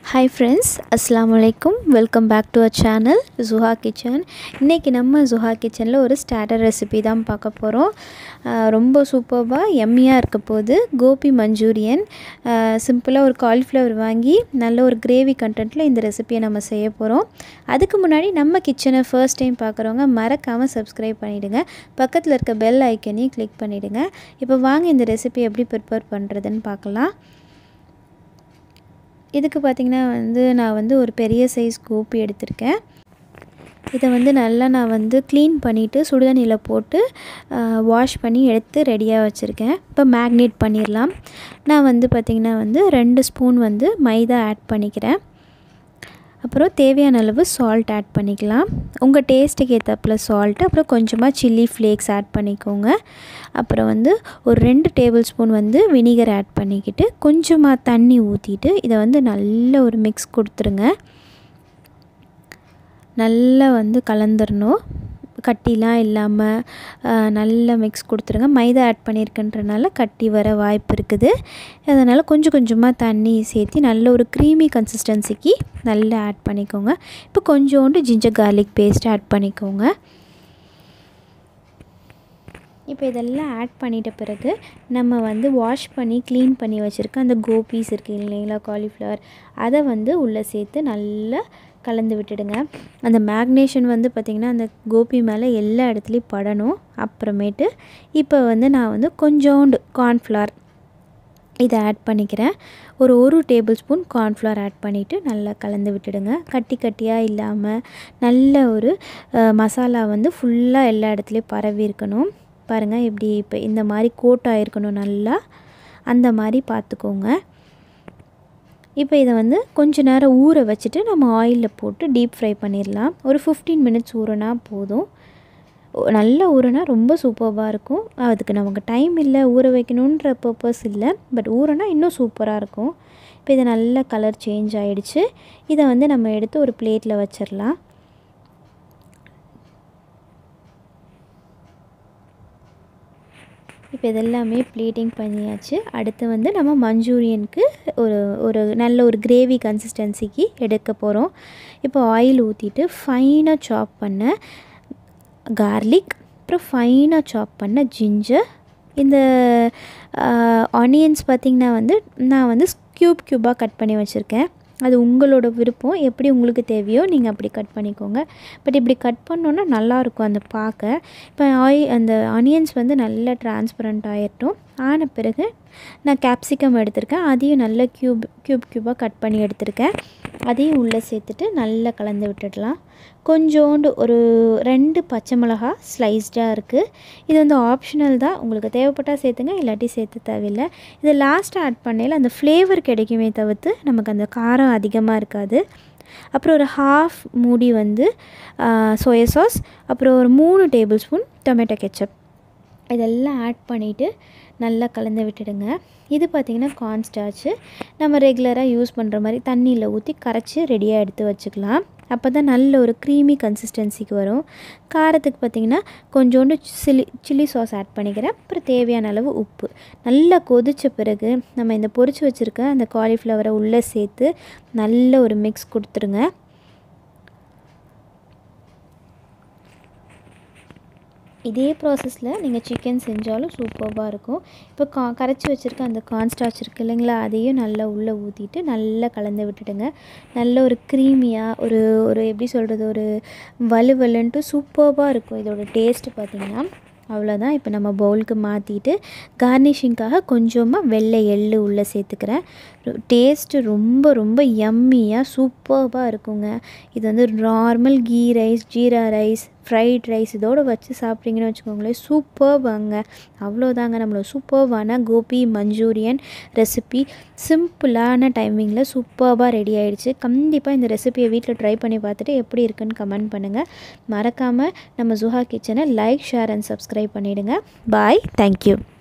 hi friends அஸ்லாம் வலைக்கும் welcome back to a channel Juha kitchen இன்றைக்கி நம்ம ஜுஹா கிச்சனில் ஒரு ஸ்டார்டர் ரெசிபி தான் பார்க்க போகிறோம் ரொம்ப சூப்பர்பாக எம்மியாக இருக்க போது கோபி மஞ்சூரியன் சிம்பிளாக ஒரு காலிஃப்ளவர் வாங்கி நல்ல ஒரு கிரேவி கண்டென்ட்டில் இந்த ரெசிபியை நம்ம செய்ய போகிறோம் அதுக்கு முன்னாடி நம்ம கிச்சனை ஃபர்ஸ்ட் டைம் பார்க்குறவங்க மறக்காமல் சப்ஸ்கிரைப் பண்ணிவிடுங்க பக்கத்தில் இருக்க பெல் ஐக்கனையும் கிளிக் பண்ணிவிடுங்க இப்போ வாங்க இந்த ரெசிபி எப்படி ப்ரிப்பேர் பண்ணுறதுன்னு பார்க்கலாம் இதுக்கு பார்த்திங்கன்னா வந்து நான் வந்து ஒரு பெரிய சைஸ் கோப்பி எடுத்திருக்கேன் இதை வந்து நல்லா நான் வந்து க்ளீன் பண்ணிவிட்டு சுடுதண்ணியில் போட்டு வாஷ் பண்ணி எடுத்து ரெடியாக வச்சுருக்கேன் இப்போ மேக்னேட் பண்ணிடலாம் நான் வந்து பார்த்திங்கன்னா வந்து ரெண்டு ஸ்பூன் வந்து மைதா ஆட் பண்ணிக்கிறேன் அப்புறம் தேவையான அளவு சால்ட் ஆட் பண்ணிக்கலாம் உங்கள் டேஸ்ட்டுக்கு ஏற்றப்பில் சால்ட்டு அப்புறம் கொஞ்சமாக சில்லி ஃப்ளேக்ஸ் ஆட் பண்ணிக்கோங்க அப்புறம் வந்து ஒரு ரெண்டு டேபிள் ஸ்பூன் வந்து வினிகர் ஆட் பண்ணிக்கிட்டு கொஞ்சமாக தண்ணி ஊற்றிட்டு இதை வந்து நல்ல ஒரு மிக்ஸ் கொடுத்துருங்க நல்லா வந்து கலந்துடணும் கட்டிலாம் இல்லாமல் நல்லா மிக்ஸ் கொடுத்துருங்க மைதா ஆட் பண்ணியிருக்குன்றனால கட்டி வர வாய்ப்பு இருக்குது அதனால் கொஞ்சம் கொஞ்சமாக தண்ணி சேர்த்து நல்ல ஒரு க்ரீமி கன்சிஸ்டன்சிக்கு நல்லா ஆட் பண்ணிக்கோங்க இப்போ கொஞ்சோண்டு ஜிஞ்சர் கார்லிக் பேஸ்ட் ஆட் பண்ணிக்கோங்க இப்போ இதெல்லாம் ஆட் பண்ணிட்ட பிறகு நம்ம வந்து வாஷ் பண்ணி க்ளீன் பண்ணி வச்சுருக்க அந்த கோபீஸ் இருக்குது இல்லைங்களா காலிஃப்ளவர் அதை வந்து உள்ளே சேர்த்து நல்லா கலந்து விட்டுடுங்க அந்த மேக்னேஷன் வந்து பார்த்திங்கன்னா அந்த கோபி மேலே எல்லா இடத்துலையும் படணும் அப்புறமேட்டு இப்போ வந்து நான் வந்து கொஞ்சோண்டு கார்ன்ஃப்ளவர் இதை ஆட் பண்ணிக்கிறேன் ஒரு ஒரு டேபிள் ஸ்பூன் கார்ன்ஃப்ளவர் ஆட் பண்ணிவிட்டு நல்லா கலந்து விட்டுடுங்க கட்டி கட்டியாக இல்லாமல் நல்ல ஒரு மசாலா வந்து ஃபுல்லாக எல்லா இடத்துலையும் பரவி இருக்கணும் பாருங்கள் இப்படி இப்போ இந்த மாதிரி கோட் ஆகிருக்கணும் நல்லா அந்த மாதிரி பார்த்துக்கோங்க இப்போ இதை வந்து கொஞ்ச நேரம் ஊற வச்சுட்டு நம்ம ஆயிலில் போட்டு டீப் ஃப்ரை பண்ணிடலாம் ஒரு ஃபிஃப்டீன் மினிட்ஸ் ஊறினா போதும் நல்ல ஊறினா ரொம்ப சூப்பராக இருக்கும் அதுக்கு நமக்கு டைம் இல்லை ஊற வைக்கணுன்ற பர்பஸ் இல்லை பட் ஊறினா இன்னும் சூப்பராக இருக்கும் இப்போ இதை நல்ல கலர் சேஞ்ச் ஆகிடுச்சு இதை வந்து நம்ம எடுத்து ஒரு பிளேட்டில் வச்சிடலாம் இப்போ இதெல்லாமே ப்ளேட்டிங் பண்ணியாச்சு அடுத்து வந்து நம்ம மஞ்சூரியனுக்கு ஒரு ஒரு நல்ல ஒரு கிரேவி கன்சிஸ்டன்சிக்கு எடுக்க போகிறோம் இப்போ ஆயில் ஊற்றிட்டு ஃபைனாக சாப் பண்ண கார்லிக் அப்புறம் ஃபைனாக சாப் பண்ண ஜிஞ்சர் இந்த ஆனியன்ஸ் பார்த்திங்கன்னா வந்து நான் வந்து க்யூப் க்யூபாக கட் பண்ணி வச்சுருக்கேன் அது உங்களோட விருப்பம் எப்படி உங்களுக்கு தேவையோ நீங்கள் அப்படி கட் பண்ணிக்கோங்க பட் இப்படி கட் பண்ணோன்னா நல்லாயிருக்கும் அந்த பார்க்க இப்போ ஆய் அந்த ஆனியன்ஸ் வந்து நல்லா டிரான்ஸ்பரண்ட் ஆகிட்டோம் ஆன பிறகு நான் கேப்சிகம் எடுத்திருக்கேன் அதையும் நல்லா க்யூப் க்யூப் க்யூபாக கட் பண்ணி எடுத்திருக்கேன் அதையும் உள்ளே சேர்த்துட்டு நல்லா கலந்து விட்டுடலாம் கொஞ்சோண்டு ஒரு ரெண்டு பச்சை மிளகா ஸ்லைஸ்டாக இருக்குது இது வந்து ஆப்ஷனல் தான் உங்களுக்கு தேவைப்பட்டால் சேர்த்துங்க இல்லாட்டி சேர்த்து தேவையில்லை இது லாஸ்ட்டாக ஆட் பண்ணையில் அந்த ஃப்ளேவர் கிடைக்குமே தவிர்த்து நமக்கு அந்த காரம் அதிகமாக இருக்காது அப்புறம் ஒரு ஹாஃப் மூடி வந்து சோயா சாஸ் அப்புறம் ஒரு மூணு டேபிள் ஸ்பூன் டொமேட்டோ கெச்சப் இதெல்லாம் ஆட் பண்ணிவிட்டு நல்லா கலந்து விட்டுடுங்க இது பார்த்திங்கன்னா கார்ன்ஸ்டாச்சு நம்ம ரெகுலராக யூஸ் பண்ணுற மாதிரி தண்ணியில் ஊற்றி கரைச்சி ரெடியாக எடுத்து வச்சுக்கலாம் அப்போ தான் நல்ல ஒரு க்ரீமி கன்சிஸ்டன்சிக்கு வரும் காரத்துக்கு பார்த்திங்கன்னா கொஞ்சோண்டு சில்லி சில்லி சாஸ் ஆட் பண்ணிக்கிறேன் அப்புறம் தேவையான அளவு உப்பு நல்லா கொதித்த பிறகு நம்ம இந்த பொரிச்சு வச்சுருக்க அந்த காலிஃப்ளவரை உள்ளே சேர்த்து நல்ல ஒரு மிக்ஸ் கொடுத்துருங்க இதே ப்ராசஸில் நீங்கள் சிக்கன் செஞ்சாலும் சூப்பராக இருக்கும் இப்போ கா கரைச்சி வச்சுருக்க அந்த கார்ன்ஸ்டாச் இருக்குது இல்லைங்களா அதையும் நல்லா உள்ளே ஊற்றிட்டு நல்லா கலந்து விட்டுடுங்க நல்ல ஒரு க்ரீமியாக ஒரு ஒரு எப்படி சொல்கிறது ஒரு வலுவலுன்ட்டு சூப்பராக இருக்கும் இதோட டேஸ்ட்டு பார்த்திங்கன்னா அவ்வளோதான் இப்போ நம்ம பவுலுக்கு மாற்றிட்டு கார்னிஷிங்காக கொஞ்சமாக வெள்ளை எள்ளு உள்ளே சேர்த்துக்கிறேன் டேஸ்ட்டு ரொம்ப ரொம்ப எம்மியாக சூப்பராக இருக்குங்க இது வந்து normal ghee rice jeera rice fried rice இதோடு வச்சு சாப்பிட்றீங்கன்னு வச்சுக்கோங்களேன் சூப்பர்வாங்க அவ்வளோதாங்க நம்மளோட சூப்பர்வான கோபி மஞ்சூரியன் ரெசிபி சிம்பிளான டைமிங்கில் சூப்பராக ரெடி ஆகிடுச்சு கண்டிப்பாக இந்த ரெசிபியை வீட்டில் ட்ரை பண்ணி பார்த்துட்டு எப்படி இருக்குன்னு கமெண்ட் பண்ணுங்கள் மறக்காமல் நம்ம ஜுஹா கிச்சனை லைக் ஷேர் அண்ட் சப்ஸ்கிரைப் பண்ணிவிடுங்க பாய் தேங்க்யூ